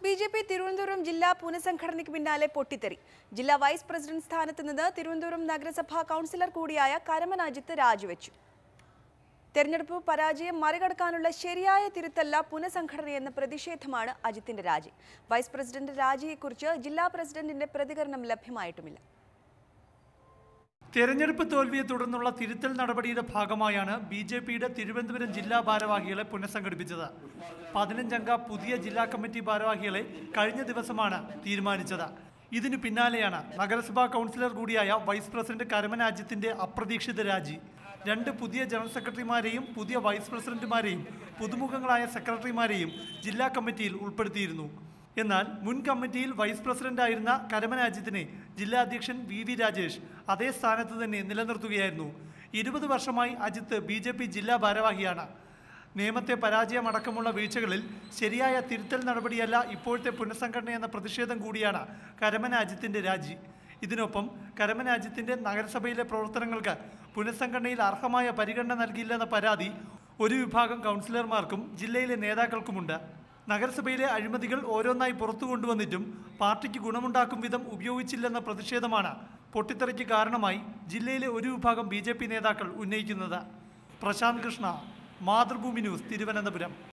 B J P Thiruvananthapuram ജില്ലാ പുനഃസംഘടനയ്ക്ക് പിന്നാലെ പൊട്ടിത്തെറി ജില്ലാ വൈസ് പ്രസിഡന്റ് സ്ഥാനത്ത് നിന്ന് തിരുവനന്തപുരം നഗരസഭാ കൗൺസിലർ കൂടിയായ കരമന അജിത്ത് രാജിവെച്ചു തെരഞ്ഞെടുപ്പ് പരാജയം മറികടക്കാനുള്ള ശരിയായ തിരുത്തല്ല പുനഃസംഘടനയെന്ന പ്രതിഷേധമാണ് അജിത്തിന്റെ രാജി വൈസ് പ്രസിഡന്റ് രാജിയെക്കുറിച്ച് ജില്ലാ പ്രസിഡന്റിന്റെ പ്രതികരണം ലഭ്യമായിട്ടുമില്ല തെരഞ്ഞെടുപ്പ് തോൽവിയെ തുടർന്നുള്ള തിരുത്തൽ നടപടിയുടെ ഭാഗമായാണ് ബി ജെ പിയുടെ തിരുവനന്തപുരം ജില്ലാ ഭാരവാഹികളെ പുനഃസംഘടിപ്പിച്ചത് പതിനഞ്ചംഗ പുതിയ ജില്ലാ കമ്മിറ്റി ഭാരവാഹികളെ കഴിഞ്ഞ ദിവസമാണ് തീരുമാനിച്ചത് ഇതിനു പിന്നാലെയാണ് നഗരസഭാ കൗൺസിലർ കൂടിയായ വൈസ് പ്രസിഡന്റ് കരമന അജിത്തിന്റെ അപ്രതീക്ഷിത രാജി രണ്ട് പുതിയ ജനറൽ സെക്രട്ടറിമാരെയും പുതിയ വൈസ് പ്രസിഡന്റുമാരെയും പുതുമുഖങ്ങളായ സെക്രട്ടറിമാരെയും ജില്ലാ കമ്മിറ്റിയിൽ ഉൾപ്പെടുത്തിയിരുന്നു എന്നാൽ മുൻ കമ്മിറ്റിയിൽ വൈസ് പ്രസിഡന്റായിരുന്ന കരമന അജിത്തിനെ ജില്ലാ അധ്യക്ഷൻ വി വി രാജേഷ് അതേ സ്ഥാനത്ത് തന്നെ നിലനിർത്തുകയായിരുന്നു ഇരുപത് വർഷമായി അജിത്ത് ബി ജെ പി ജില്ലാ ഭാരവാഹിയാണ് നിയമത്തെ പരാജയമടക്കമുള്ള വീഴ്ചകളിൽ ശരിയായ തിരുത്തൽ നടപടിയല്ല ഇപ്പോഴത്തെ പുനഃസംഘടന എന്ന പ്രതിഷേധം കൂടിയാണ് കരമന അജിത്തിന്റെ രാജി ഇതിനൊപ്പം കരമന അജിത്തിന്റെ നഗരസഭയിലെ പ്രവർത്തനങ്ങൾക്ക് പുനഃസംഘടനയിൽ അർഹമായ പരിഗണന നൽകിയില്ലെന്ന പരാതി ഒരു വിഭാഗം കൗൺസിലർമാർക്കും ജില്ലയിലെ നേതാക്കൾക്കുമുണ്ട് നഗരസഭയിലെ അഴിമതികൾ ഓരോന്നായി പുറത്തു കൊണ്ടുവന്നിട്ടും പാർട്ടിക്ക് ഗുണമുണ്ടാക്കും വിധം ഉപയോഗിച്ചില്ലെന്ന പ്രതിഷേധമാണ് പൊട്ടിത്തെറിക്ക് കാരണമായി ജില്ലയിലെ ഒരു വിഭാഗം ബി നേതാക്കൾ ഉന്നയിക്കുന്നത് പ്രശാന്ത് കൃഷ്ണ മാതൃഭൂമി ന്യൂസ് തിരുവനന്തപുരം